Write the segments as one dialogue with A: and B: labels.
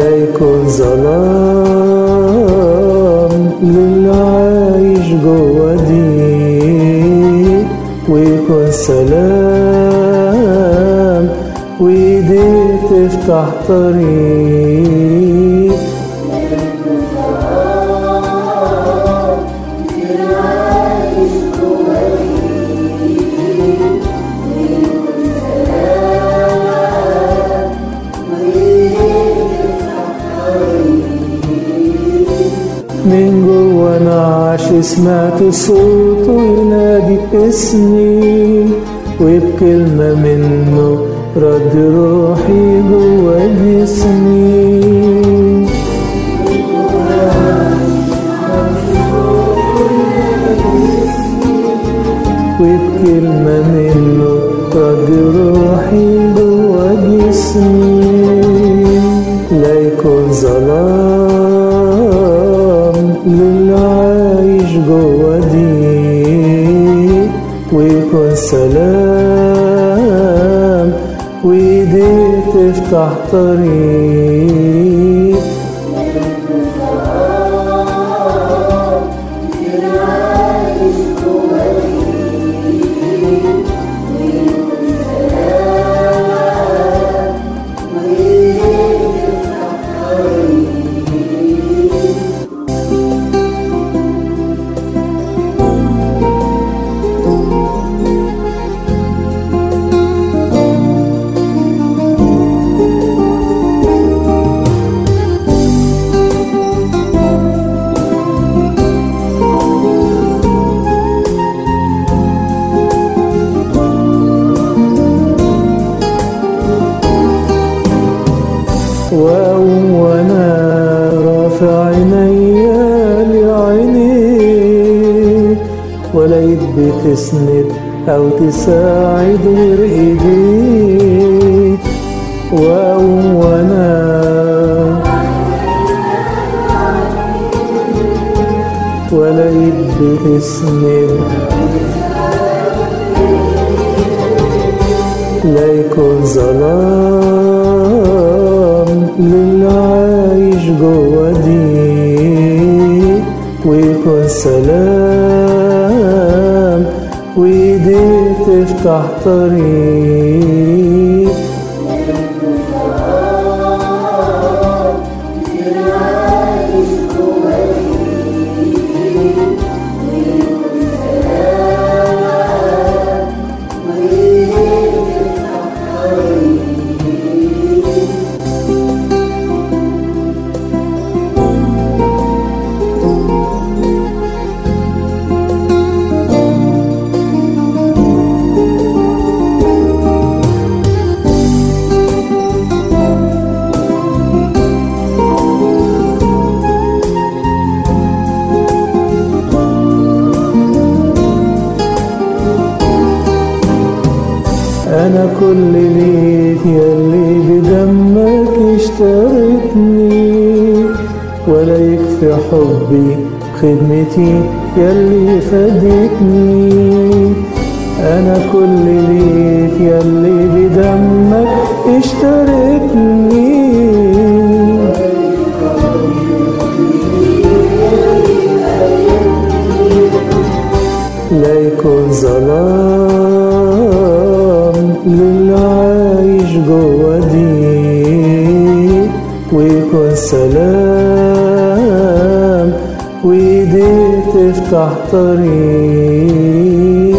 A: لا يكون ظلام للي عايش جوا دي ويكون سلام وايديه تفتح طريق من جوا نعش سمعت صوته ينادي اسمي وبكلمة منه رد روحي جوا جسمي وبكلمة منه رد روحي جوا جسمي لا يكون ظلام للي عايش جوا دي ويكون سلام وايديه تفتح طريق واقوم وانا رافع عينيا لعينيك ولا ايد بتسند او تساعد غير ايديك واقوم وانا ولا ايد بتسند لا يكون ظلام للي عايش جوا دي ويكون سلام وايديه تفتح طريق انا كل ليك يلي بدمك اشتريتني ولا يكفي حبي خدمتي يلي فادتني انا كل ليك يلي بدمك اشتريتني لا يكون ظلام للي عايش جوا دي ويكون سلام وايديه تفتح طريق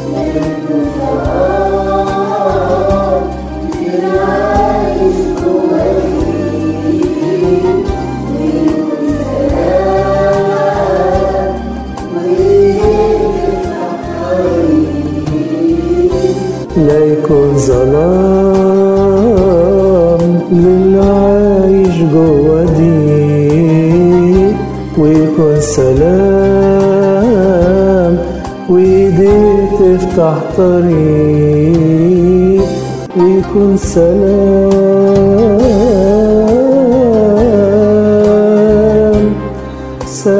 A: لا يكون ظلام للي عايش جوا دي ويكون سلام وايديه تفتح طريق ويكون سلام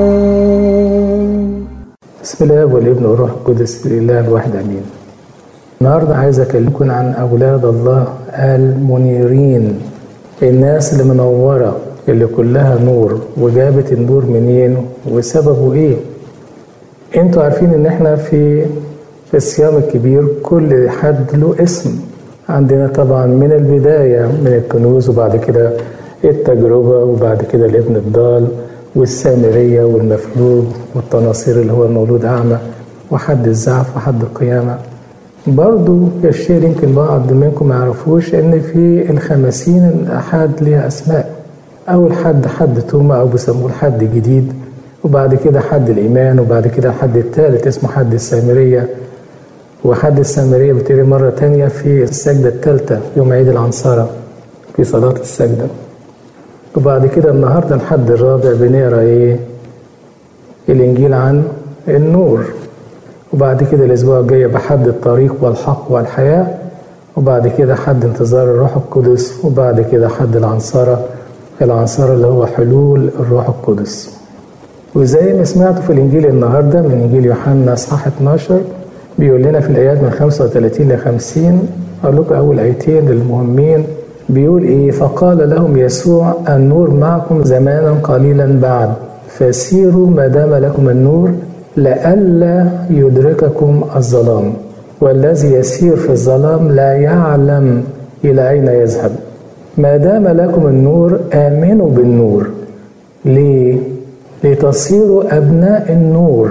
A: سلام بسم الله والابن والروح القدس الاله الواحد امين النهارده عايز اكلمكم عن اولاد الله المنيرين الناس اللي منوره اللي كلها نور وجابت النور منين وسببه ايه انتوا عارفين ان احنا في في الصيام الكبير كل حد له اسم عندنا طبعا من البداية من الكنوز وبعد كده التجربة وبعد كده الابن الضال والسامرية والمفلوج والتناصير اللي هو المولود أعمى وحد الزعف وحد القيامة برضو الشيء يمكن بعض منكم ما يعرفوش ان في الخمسين الأحد ليها أسماء أول حد حد توما أو بيسموه الحد جديد وبعد كده حد الإيمان وبعد كده الحد الثالث اسمه حد السامرية وحد السامرية بتقري مرة تانية في السجدة الثالثة يوم عيد العنصرة في صلاة السجدة وبعد كده النهاردة الحد الرابع بنقرا ايه الإنجيل عن النور وبعد كده الأسبوع الجاي بحد الطريق والحق والحياة وبعد كده حد انتظار الروح القدس وبعد كده حد العنصرة العنصرة اللي هو حلول الروح القدس وزي ما سمعتوا في الإنجيل النهاردة من إنجيل يوحنا إصحاح 12 بيقول لنا في الآيات من 35 ل 50 أقول لكم أول آيتين المهمين بيقول إيه فقال لهم يسوع النور معكم زمانا قليلا بعد فسيروا ما دام لكم النور لئلا يدرككم الظلام والذي يسير في الظلام لا يعلم إلى أين يذهب ما دام لكم النور آمنوا بالنور ليه؟ لتصيروا أبناء النور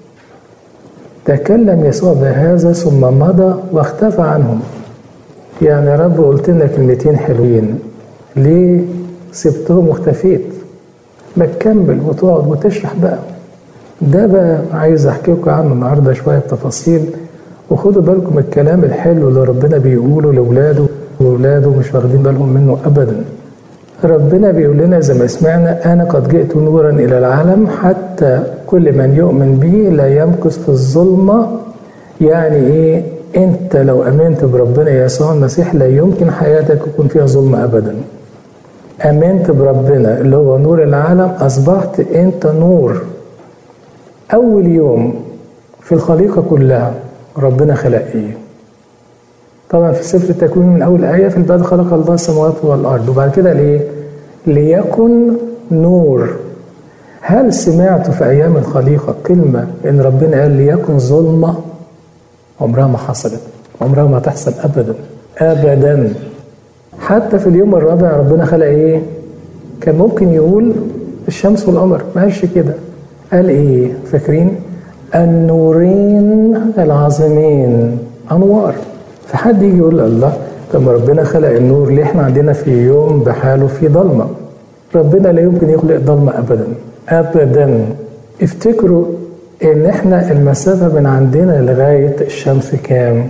A: تكلم يسوع بهذا ثم مضى واختفى عنهم يعني يا رب قلت لنا كلمتين حلوين ليه سبتهم واختفيت ما تكمل وتقعد وتشرح بقى ده بقى عايز احكي لكم عنه النهارده شويه بتفاصيل وخدوا بالكم الكلام الحلو اللي ربنا بيقوله لاولاده واولاده مش واخدين بالهم منه ابدا ربنا بيقول لنا زي ما سمعنا انا قد جئت نورا الى العالم حتى كل من يؤمن بي لا يمكث في الظلمه يعني ايه انت لو امنت بربنا يسوع المسيح لا يمكن حياتك يكون فيها ظلم ابدا امنت بربنا اللي هو نور العالم اصبحت انت نور اول يوم في الخليقه كلها ربنا خلق ايه طبعا في سفر التكوين من اول ايه في البدء خلق الله السماوات والارض وبعد كده ليه ليكن نور هل سمعت في ايام الخليقه كلمه ان ربنا قال ليكن ظلمه عمرها ما حصلت عمرها ما تحصل ابدا ابدا حتى في اليوم الرابع ربنا خلق ايه كان ممكن يقول الشمس والقمر ما قالش كده قال ايه فاكرين النورين العظيمين انوار فحد يجي يقول الله طب ربنا خلق النور ليه احنا عندنا في يوم بحاله في ضلمه ربنا لا يمكن يخلق ضلمه ابدا ابدا افتكروا ان احنا المسافه من عندنا لغايه الشمس كام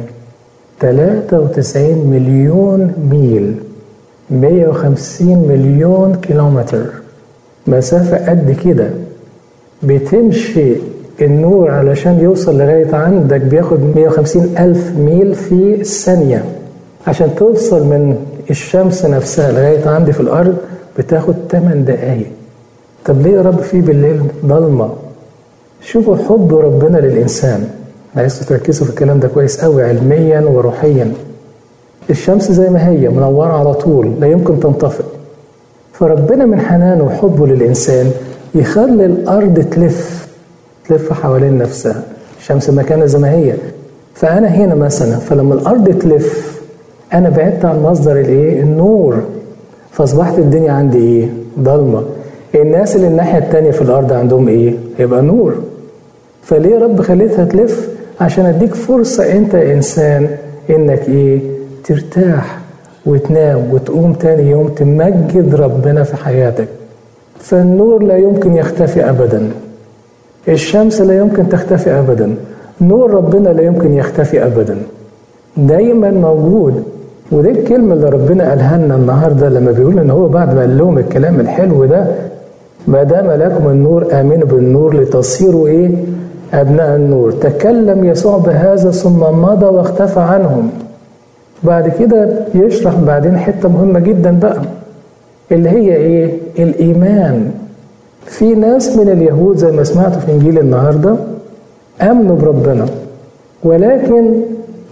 A: 93 مليون ميل 150 مليون كيلومتر مسافه قد كده بتمشي النور علشان يوصل لغاية عندك بياخد 150 ألف ميل في الثانية عشان توصل من الشمس نفسها لغاية عندي في الأرض بتاخد 8 دقايق طب ليه يا رب في بالليل ضلمة شوفوا حب ربنا للإنسان عايزكم تركزوا في الكلام ده كويس قوي علميا وروحيا الشمس زي ما هي منورة على طول لا يمكن تنطفئ فربنا من حنانه وحبه للإنسان يخلي الأرض تلف تلف حوالين نفسها الشمس مكانها زي ما هي فأنا هنا مثلا فلما الأرض تلف أنا بعدت عن مصدر الإيه؟ النور فأصبحت الدنيا عندي إيه؟ ضلمة الناس اللي الناحية التانية في الأرض عندهم إيه؟ يبقى نور فليه يا رب خليتها تلف؟ عشان أديك فرصة أنت يا إنسان إنك إيه؟ ترتاح وتنام وتقوم تاني يوم تمجد ربنا في حياتك فالنور لا يمكن يختفي أبدا الشمس لا يمكن تختفي ابدا نور ربنا لا يمكن يختفي ابدا دايما موجود ودي الكلمه اللي ربنا قالها لنا النهارده لما بيقول ان هو بعد ما قال لهم الكلام الحلو ده ما دام لكم النور امنوا بالنور لتصيروا ايه ابناء النور تكلم يسوع بهذا ثم مضى واختفى عنهم بعد كده يشرح بعدين حته مهمه جدا بقى اللي هي ايه الايمان في ناس من اليهود زي ما سمعتوا في انجيل النهارده امنوا بربنا ولكن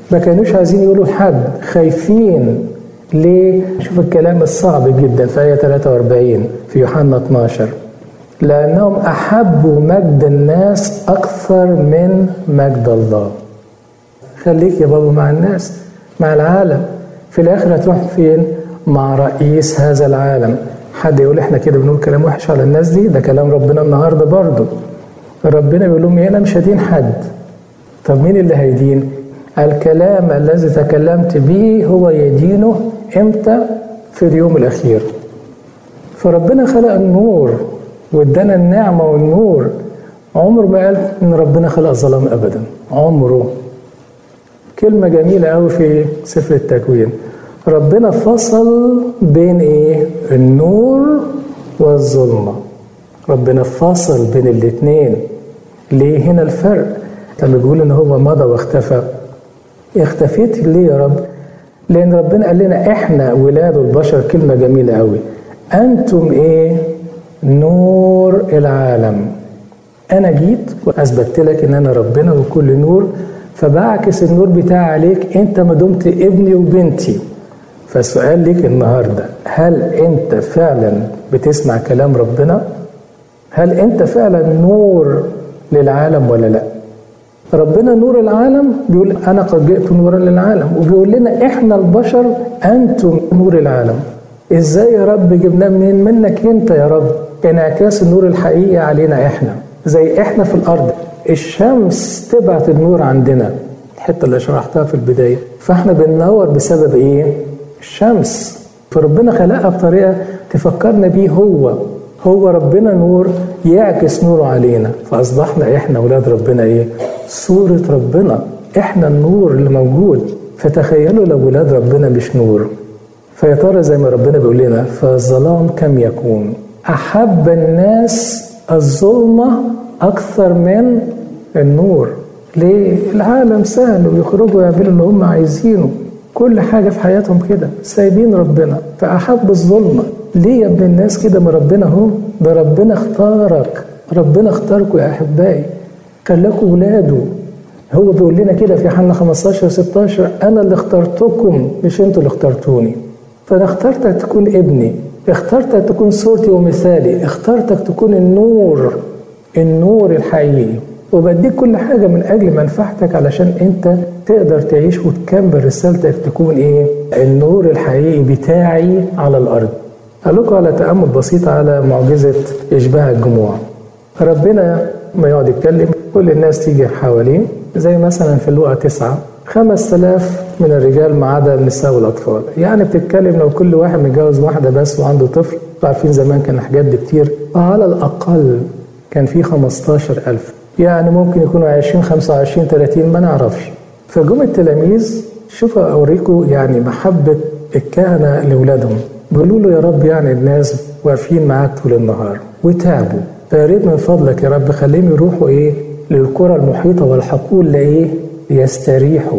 A: ما كانوش عايزين يقولوا لحد خايفين ليه؟ شوف الكلام الصعب جدا في آية 43 في يوحنا 12 لأنهم أحبوا مجد الناس أكثر من مجد الله خليك يا بابا مع الناس مع العالم في الآخر هتروح فين؟ مع رئيس هذا العالم حد يقول احنا كده بنقول كلام وحش على الناس دي ده كلام ربنا النهارده برضه ربنا بيقول لهم انا مش هدين حد طب مين اللي هيدين الكلام الذي تكلمت به هو يدينه امتى في اليوم الاخير فربنا خلق النور وادانا النعمه والنور عمر ما قال ان ربنا خلق ظلام ابدا عمره كلمه جميله قوي في سفر التكوين ربنا فصل بين ايه النور والظلمه ربنا فصل بين الاثنين ليه هنا الفرق لما بيقول ان هو مضى واختفى اختفيت ليه يا رب لان ربنا قال لنا احنا ولاد البشر كلمه جميله قوي انتم ايه نور العالم انا جيت واثبتت لك ان انا ربنا وكل نور فبعكس النور بتاعي عليك انت ما دمت ابني وبنتي فالسؤال ليك النهارده هل انت فعلا بتسمع كلام ربنا هل انت فعلا نور للعالم ولا لا ربنا نور العالم بيقول انا قد جئت نورا للعالم وبيقول لنا احنا البشر انتم نور العالم ازاي يا رب جبناه منين منك انت يا رب انعكاس النور الحقيقي علينا احنا زي احنا في الارض الشمس تبعت النور عندنا الحته اللي شرحتها في البدايه فاحنا بننور بسبب ايه الشمس فربنا خلقها بطريقه تفكرنا بيه هو هو ربنا نور يعكس نوره علينا فاصبحنا احنا اولاد ربنا ايه صوره ربنا احنا النور اللي موجود فتخيلوا لو ولاد ربنا مش نور فيا ترى زي ما ربنا بيقول لنا فالظلام كم يكون احب الناس الظلمه اكثر من النور ليه العالم سهل ويخرجوا يعملوا اللي هم عايزينه كل حاجه في حياتهم كده سايبين ربنا فاحب الظلمه ليه يا ابن الناس كده ما ربنا اهو ده ربنا اختارك ربنا اختاركم يا احبائي خلاكم ولاده هو بيقول لنا كده في يوحنا 15 16 انا اللي اخترتكم مش انتوا اللي اخترتوني فانا اخترتك تكون ابني اخترتك تكون صورتي ومثالي اخترتك تكون النور النور الحقيقي وبديك كل حاجة من أجل منفعتك علشان أنت تقدر تعيش وتكمل رسالتك تكون إيه؟ النور الحقيقي بتاعي على الأرض. أقول لكم على تأمل بسيط على معجزة إشباع الجموع. ربنا ما يقعد يتكلم كل الناس تيجي حواليه زي مثلا في اللقا تسعة خمس آلاف من الرجال ما عدا النساء والأطفال يعني بتتكلم لو كل واحد متجوز واحدة بس وعنده طفل عارفين زمان كان حاجات دي كتير فعلى الأقل كان في 15000 يعني ممكن يكونوا 20 25 30 ما نعرفش فجم التلاميذ شوفوا اوريكم يعني محبه الكهنه لاولادهم بيقولوا له يا رب يعني الناس واقفين معاك طول النهار وتعبوا فيا ريت من فضلك يا رب خليهم يروحوا ايه للقرى المحيطه والحقول لايه يستريحوا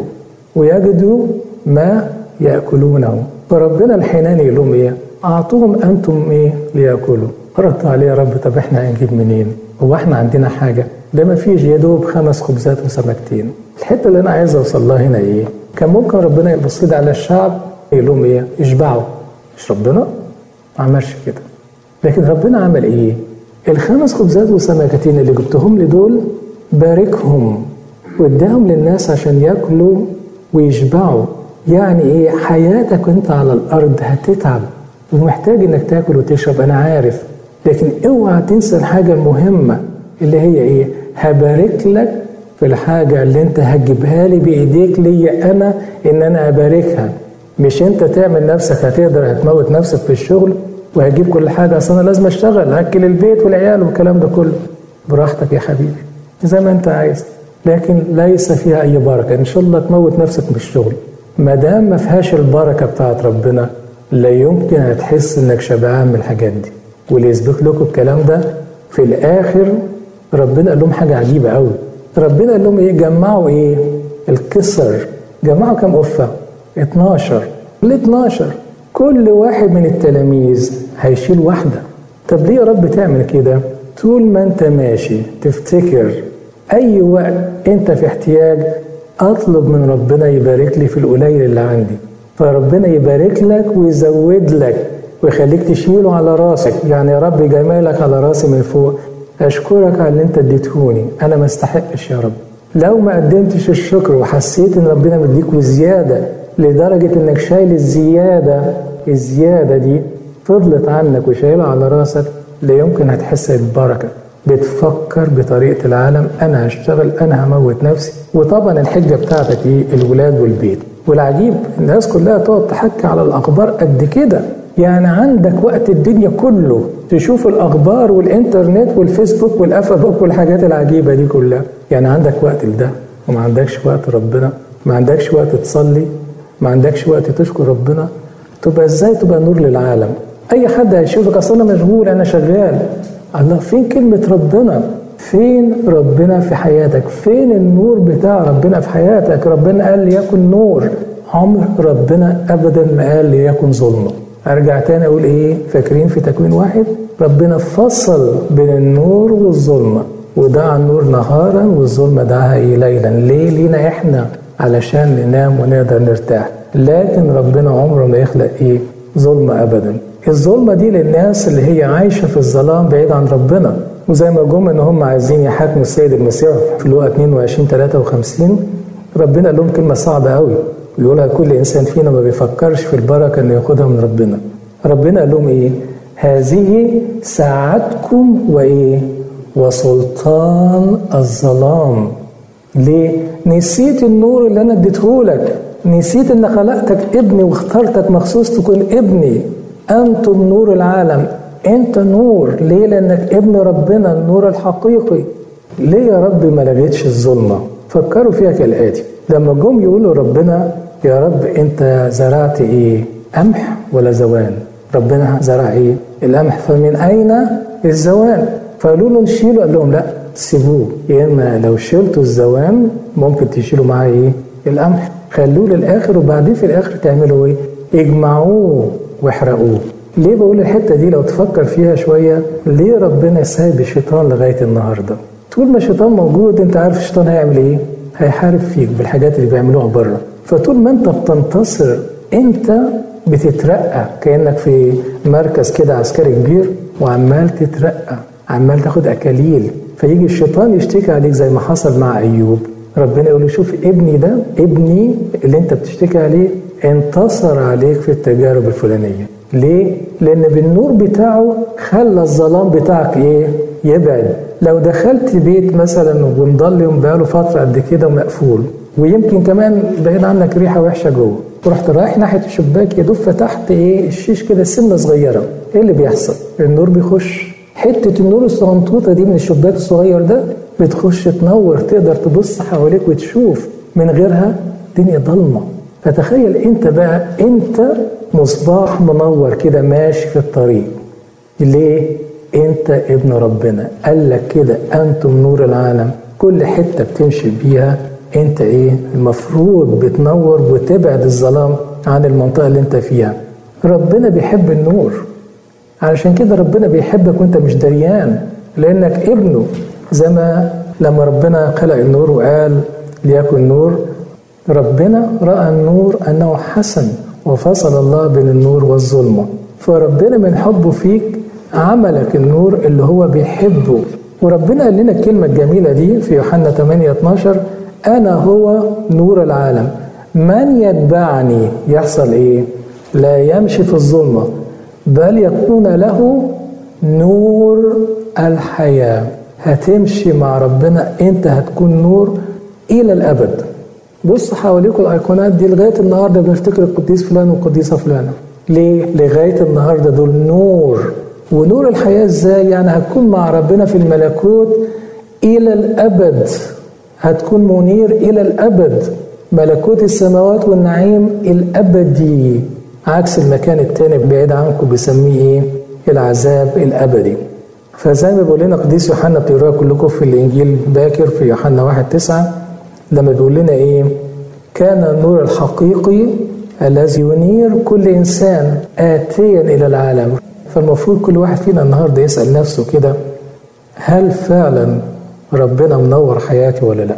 A: ويجدوا ما ياكلونه فربنا الحنان يقول لهم ايه اعطوهم انتم ايه لياكلوا رد عليه يا رب طب احنا هنجيب منين هو احنا عندنا حاجه ده ما فيش يا دوب خمس خبزات وسمكتين الحته اللي انا عايز اوصل لها هنا ايه كان ممكن ربنا يبص لي على الشعب يقول لهم ايه اشبعوا مش ربنا ما عملش كده لكن ربنا عمل ايه الخمس خبزات وسمكتين اللي جبتهم لي دول باركهم واداهم للناس عشان ياكلوا ويشبعوا يعني ايه حياتك وانت على الارض هتتعب ومحتاج انك تاكل وتشرب انا عارف لكن اوعى تنسى الحاجه المهمه اللي هي ايه هبارك لك في الحاجة اللي انت هتجيبها لي بايديك ليا انا ان انا اباركها مش انت تعمل نفسك هتقدر هتموت نفسك في الشغل وهتجيب كل حاجة اصل انا لازم اشتغل اكل البيت والعيال والكلام ده كله براحتك يا حبيبي زي ما انت عايز لكن ليس فيها اي بركة ان شاء الله تموت نفسك من الشغل ما دام ما فيهاش البركة بتاعت ربنا لا يمكن هتحس انك شبعان من الحاجات دي واللي يثبت لكم الكلام ده في الاخر ربنا قال لهم حاجة عجيبة قوي ربنا قال لهم ايه جمعوا ايه الكسر جمعوا كم قفة 12 ال 12 كل واحد من التلاميذ هيشيل واحدة طب ليه يا رب تعمل كده طول ما انت ماشي تفتكر اي وقت انت في احتياج اطلب من ربنا يبارك لي في القليل اللي عندي فربنا يبارك لك ويزود لك ويخليك تشيله على راسك يعني يا رب جمالك على راسي من فوق اشكرك على اللي انت اديتهوني انا ما استحقش يا رب لو ما قدمتش الشكر وحسيت ان ربنا مديك وزياده لدرجه انك شايل الزياده الزياده دي فضلت عنك وشايلها على راسك لا يمكن هتحس ببركه بتفكر بطريقه العالم انا هشتغل انا هموت نفسي وطبعا الحجه بتاعتك ايه الولاد والبيت والعجيب الناس كلها تقعد تحكي على الاخبار قد كده يعني عندك وقت الدنيا كله تشوف الاخبار والانترنت والفيسبوك والافابوك والحاجات العجيبه دي كلها يعني عندك وقت لده وما عندكش وقت ربنا ما عندكش وقت تصلي ما عندكش وقت تشكر ربنا تبقى ازاي تبقى نور للعالم اي حد هيشوفك اصل انا مشغول انا شغال الله فين كلمه ربنا فين ربنا في حياتك فين النور بتاع ربنا في حياتك ربنا قال ليكن نور عمر ربنا ابدا ما قال ليكن ظلمه ارجع تاني اقول ايه فاكرين في تكوين واحد ربنا فصل بين النور والظلمه ودعا النور نهارا والظلمه دعاها ايه ليلا ليه لينا احنا علشان ننام ونقدر نرتاح لكن ربنا عمره ما يخلق ايه ظلمه ابدا الظلمه دي للناس اللي هي عايشه في الظلام بعيد عن ربنا وزي ما جم ان هم عايزين يحاكموا السيد المسيح في لوقا 22 53 ربنا قال لهم كلمه صعبه قوي بيقولها كل انسان فينا ما بيفكرش في البركه انه ياخدها من ربنا ربنا قال لهم ايه هذه ساعتكم وايه وسلطان الظلام ليه نسيت النور اللي انا اديتهولك نسيت ان خلقتك ابني واخترتك مخصوص تكون ابني انتم نور العالم انت نور ليه لانك ابن ربنا النور الحقيقي ليه يا رب ما لغيتش الظلمه فكروا فيها كالاتي لما جم يقولوا ربنا يا رب انت زرعت ايه قمح ولا زوان ربنا زرع ايه القمح فمن اين الزوان فقالوا له نشيله قال لهم لا سيبوه يا اما لو شلتوا الزوان ممكن تشيلوا معاه ايه القمح خلوه للاخر وبعدين في الاخر تعملوا ايه اجمعوه واحرقوه ليه بقول الحته دي لو تفكر فيها شويه ليه ربنا سايب الشيطان لغايه النهارده طول ما الشيطان موجود انت عارف الشيطان هيعمل ايه هيحارب فيك بالحاجات اللي بيعملوها بره فطول ما انت بتنتصر انت بتترقى كانك في مركز كده عسكري كبير وعمال تترقى عمال تاخد اكاليل فيجي الشيطان يشتكي عليك زي ما حصل مع ايوب ربنا يقول له شوف ابني ده ابني اللي انت بتشتكي عليه انتصر عليك في التجارب الفلانيه ليه؟ لأن بالنور بتاعه خلى الظلام بتاعك إيه؟ يبعد لو دخلت بيت مثلا ومضلم بقاله فترة قد كده ومقفول ويمكن كمان بعيد عنك ريحة وحشة جوه ورحت رايح ناحية الشباك يا دوب فتحت إيه الشيش كده سنة صغيرة إيه اللي بيحصل؟ النور بيخش حتة النور الصغنطوطة دي من الشباك الصغير ده بتخش تنور تقدر تبص حواليك وتشوف من غيرها الدنيا ضلمه فتخيل انت بقى انت مصباح منور كده ماشي في الطريق ليه انت ابن ربنا قال لك كده انتم نور العالم كل حته بتمشي بيها انت ايه المفروض بتنور وتبعد الظلام عن المنطقه اللي انت فيها ربنا بيحب النور علشان كده ربنا بيحبك وانت مش دريان لانك ابنه زي ما لما ربنا خلق النور وقال ليكن نور ربنا راى النور انه حسن وفصل الله بين النور والظلمه فربنا من حبه فيك عملك النور اللي هو بيحبه وربنا قال لنا الكلمه الجميله دي في يوحنا 8 12 انا هو نور العالم من يتبعني يحصل ايه لا يمشي في الظلمه بل يكون له نور الحياه هتمشي مع ربنا انت هتكون نور الى الابد بص حواليكم الايقونات دي لغايه النهارده بنفتكر القديس فلان والقديسه فلانه ليه لغايه النهارده دول نور ونور الحياه ازاي يعني هتكون مع ربنا في الملكوت الى الابد هتكون منير الى الابد ملكوت السماوات والنعيم الابدي عكس المكان التاني بعيد عنكم بيسميه ايه العذاب الابدي فزي ما بيقول لنا قديس يوحنا بتقروها كلكم في الانجيل باكر في يوحنا واحد تسعة لما بيقول لنا ايه كان النور الحقيقي الذي ينير كل انسان اتيا الى العالم فالمفروض كل واحد فينا النهارده يسال نفسه كده هل فعلا ربنا منور حياتي ولا لا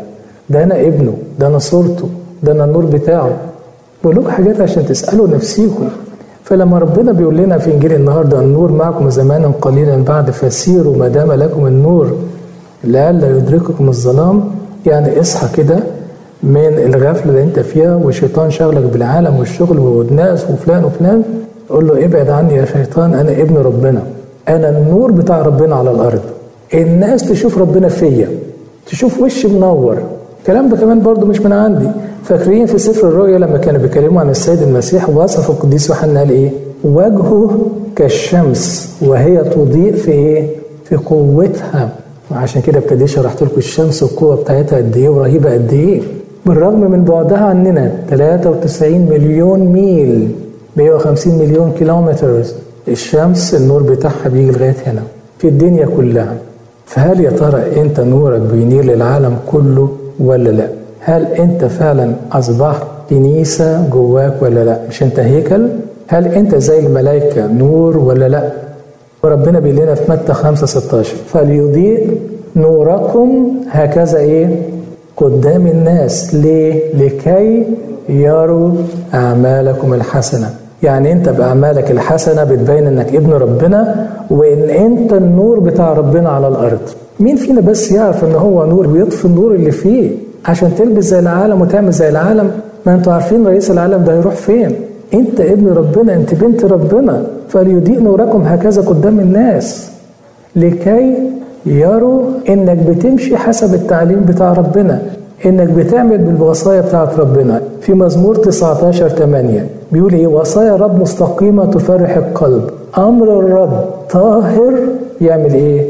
A: ده انا ابنه ده انا صورته ده انا النور بتاعه بقول لكم حاجات عشان تسالوا نفسيكم فلما ربنا بيقول لنا في انجيل النهارده النور معكم زمانا قليلا بعد فسيروا ما دام لكم النور لئلا يدرككم الظلام يعني اصحى كده من الغفله اللي انت فيها والشيطان شغلك بالعالم والشغل والناس وفلان وفلان قول له ابعد عني يا شيطان انا ابن ربنا انا النور بتاع ربنا على الارض الناس تشوف ربنا فيا تشوف وشي منور الكلام ده كمان برضو مش من عندي فاكرين في سفر الرؤيا لما كانوا بيتكلموا عن السيد المسيح وصف القديس يوحنا قال ايه وجهه كالشمس وهي تضيء في ايه في قوتها عشان كده ابتدي شرحت لكم الشمس القوه بتاعتها قد ايه ورهيبه قد ايه بالرغم من بعدها عننا 93 مليون ميل 150 مليون كيلومتر الشمس النور بتاعها بيجي لغايه هنا في الدنيا كلها فهل يا ترى انت نورك بينير للعالم كله ولا لا هل انت فعلا اصبحت كنيسه جواك ولا لا مش انت هيكل هل انت زي الملائكه نور ولا لا وربنا بيقول لنا في متى 5 16 فليضيء نوركم هكذا ايه قدام الناس ليه لكي يروا اعمالكم الحسنه يعني انت باعمالك الحسنه بتبين انك ابن ربنا وان انت النور بتاع ربنا على الارض مين فينا بس يعرف ان هو نور بيطفي النور اللي فيه عشان تلبس زي العالم وتعمل زي العالم ما انتوا عارفين رئيس العالم ده هيروح فين انت ابن ربنا انت بنت ربنا فليضيء نوركم هكذا قدام الناس لكي يروا انك بتمشي حسب التعليم بتاع ربنا انك بتعمل بالوصايا بتاعت ربنا في مزمور 19 8 بيقول ايه وصايا رب مستقيمه تفرح القلب امر الرب طاهر يعمل ايه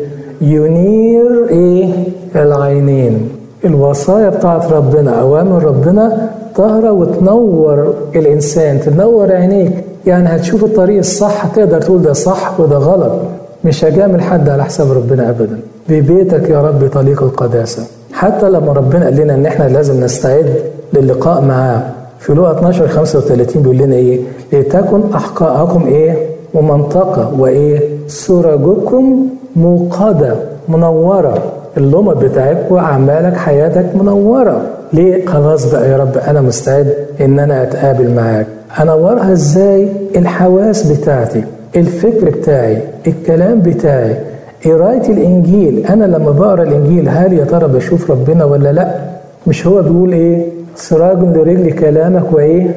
A: ينير ايه العينين الوصايا بتاعت ربنا اوامر ربنا طاهره وتنور الانسان تنور عينيك يعني هتشوف الطريق الصح تقدر تقول ده صح وده غلط مش هجامل حد على حساب ربنا ابدا ببيتك يا رب طريق القداسه حتى لما ربنا قال لنا ان احنا لازم نستعد للقاء معاه في لوقا 12 35 بيقول لنا ايه لتكن احقاءكم ايه ومنطقه وايه سرجكم موقده منوره اللمط بتاعك واعمالك حياتك منوره ليه خلاص بقى يا رب انا مستعد ان انا اتقابل معاك انورها ازاي الحواس بتاعتي الفكر بتاعي الكلام بتاعي قرايه الانجيل انا لما بقرا الانجيل هل يا ترى بشوف ربنا ولا لا مش هو بيقول ايه سراج لرجل كلامك وايه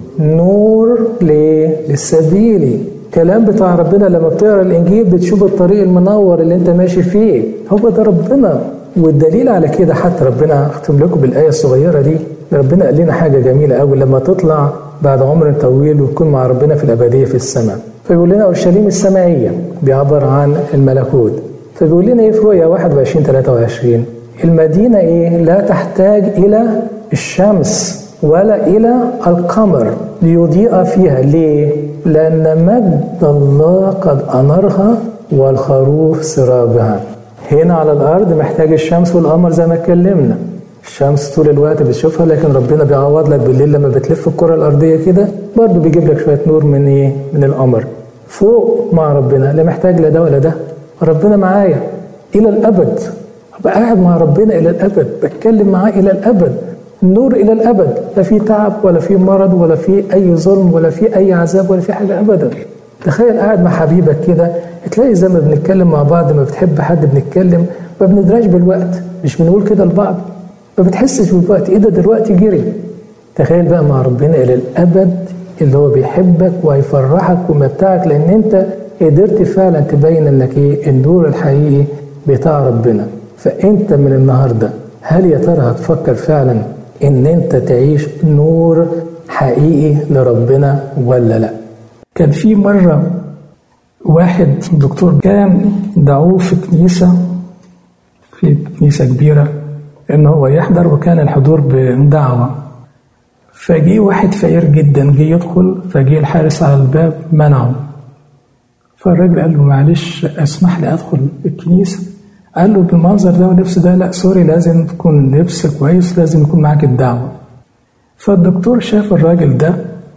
A: نور ليه للسبيل كلام بتاع ربنا لما بتقرا الانجيل بتشوف الطريق المنور اللي انت ماشي فيه هو ده ربنا والدليل على كده حتى ربنا اختم لكم بالايه الصغيره دي ربنا قال لنا حاجه جميله قوي لما تطلع بعد عمر طويل وتكون مع ربنا في الابديه في السماء فيقول لنا اورشليم السمائيه بيعبر عن الملكوت فبيقول لنا ايه في رؤيا 21 23 المدينه ايه لا تحتاج الى الشمس ولا الى القمر ليضيء فيها ليه لان مجد الله قد انارها والخروف سرابها هنا على الارض محتاج الشمس والقمر زي ما اتكلمنا الشمس طول الوقت بتشوفها لكن ربنا بيعوض لك بالليل لما بتلف الكره الارضيه كده برضه بيجيب لك شويه نور من ايه من القمر فوق مع ربنا لا محتاج لا ده ولا ده ربنا معايا الى الابد ابقى قاعد مع ربنا الى الابد بتكلم معاه الى الابد النور الى الابد لا في تعب ولا في مرض ولا في اي ظلم ولا في اي عذاب ولا في حاجه ابدا تخيل قاعد مع حبيبك كده تلاقي زي ما بنتكلم مع بعض ما بتحب حد بنتكلم ما بندراش بالوقت مش بنقول كده لبعض ما بتحسش بالوقت ايه ده دلوقتي جري تخيل بقى مع ربنا الى الابد اللي هو بيحبك وهيفرحك ويمتعك لان انت قدرت فعلا تبين انك ايه النور الحقيقي بتاع ربنا فانت من النهارده هل يا ترى هتفكر فعلا ان انت تعيش نور حقيقي لربنا ولا لا كان في مره واحد دكتور كان دعوه في كنيسه في كنيسه كبيره ان هو يحضر وكان الحضور بدعوه فجي واحد فقير جدا جه يدخل فجي الحارس على الباب منعه فالراجل قال له معلش اسمح لي ادخل الكنيسه قال له بالمنظر ده واللبس ده لا سوري لازم تكون لبس كويس لازم يكون معاك الدعوه فالدكتور شاف الراجل ده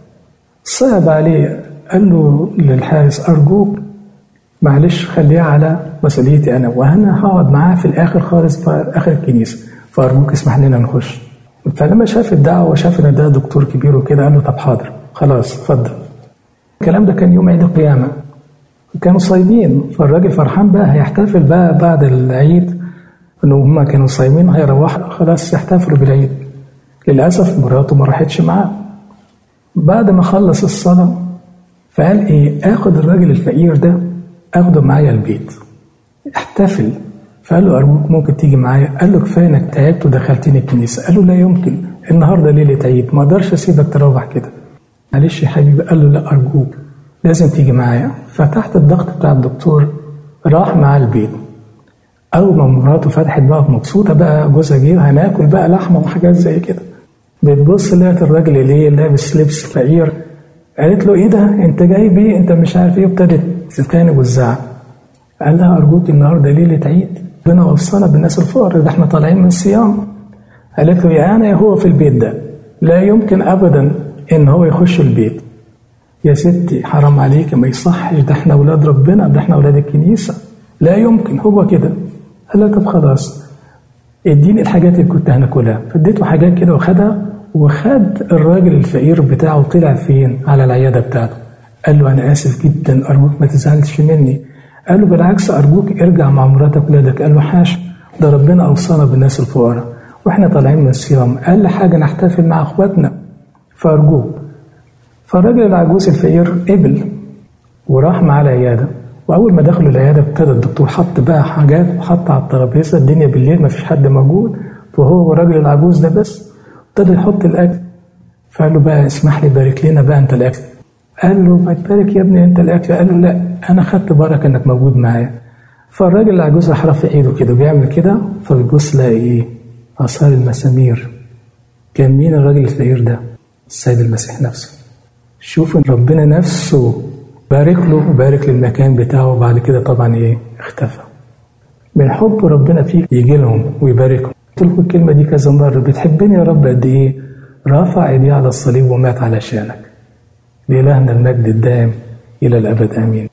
A: صعب عليه قال له للحارس ارجوك معلش خليها على مسؤوليتي انا وانا هقعد معاه في الاخر خالص بقى اخر الكنيسه فارجوك اسمح لنا نخش فلما شاف الدعوه وشاف ان ده دكتور كبير وكده قال له طب حاضر خلاص اتفضل الكلام ده كان يوم عيد القيامه كانوا صايمين فالراجل فرحان بقى هيحتفل بقى بعد العيد انه هما كانوا صايمين هيروحوا خلاص يحتفلوا بالعيد للاسف مراته ما راحتش معاه بعد ما خلص الصلاه فقال ايه اخد الراجل الفقير ده اخده معايا البيت احتفل فقال له ارجوك ممكن تيجي معايا قال له كفايه انك تعبت ودخلتني الكنيسه قال له لا يمكن النهارده ليله عيد ما اقدرش اسيبك تروح كده معلش يا حبيبي قال له لا ارجوك لازم تيجي معايا فتحت الضغط بتاع الدكتور راح معاه البيت اول ما مراته فتحت بقى مبسوطه بقى جوزها جه هناكل بقى لحمه وحاجات زي كده بتبص لقيت الراجل اللي لابس لبس فقير قالت له ايه ده انت جايب ايه انت مش عارف ايه وابتدت تتخانق وتزعق قال لها ارجوك النهارده ليله عيد ربنا وصانا بالناس الفقراء ده احنا طالعين من صيام قالت له يا انا يا هو في البيت ده لا يمكن ابدا ان هو يخش البيت يا ستي حرام عليك ما يصحش ده احنا اولاد ربنا ده احنا اولاد الكنيسه لا يمكن هو كده قال لها طب خلاص اديني الحاجات اللي كنت هناكلها فاديته حاجات كده وخدها وخد الراجل الفقير بتاعه وطلع فين على العياده بتاعته قال له انا اسف جدا ارجوك ما تزعلش مني قال له بالعكس ارجوك ارجع مع مراتك ولادك قال له حاشا ده ربنا اوصانا بالناس الفقراء واحنا طالعين من الصيام اقل حاجه نحتفل مع اخواتنا فارجوك فالراجل العجوز الفقير قبل وراح معاه العياده واول ما دخلوا العياده ابتدى الدكتور حط بقى حاجات وحط على الترابيزه الدنيا بالليل ما فيش حد موجود فهو والراجل العجوز ده بس ابتدى يحط الاكل فقال له بقى اسمح لي بارك لنا بقى انت الاكل قال له ما تبارك يا ابني انت الاكل قال له لا انا خدت بركه انك موجود معايا فالراجل العجوز راح رافع ايده كده بيعمل كده فبيبص لاقي ايه اثار المسامير كان مين الراجل الفقير ده السيد المسيح نفسه شوف ان ربنا نفسه بارك له وبارك للمكان بتاعه وبعد كده طبعا ايه اختفى من حب ربنا فيك يجي لهم ويباركهم قلت لكم الكلمه دي كذا مره بتحبني يا رب قد ايه رفع ايديه على الصليب ومات علشانك لإلهنا المجد الدائم إلى الأبد آمين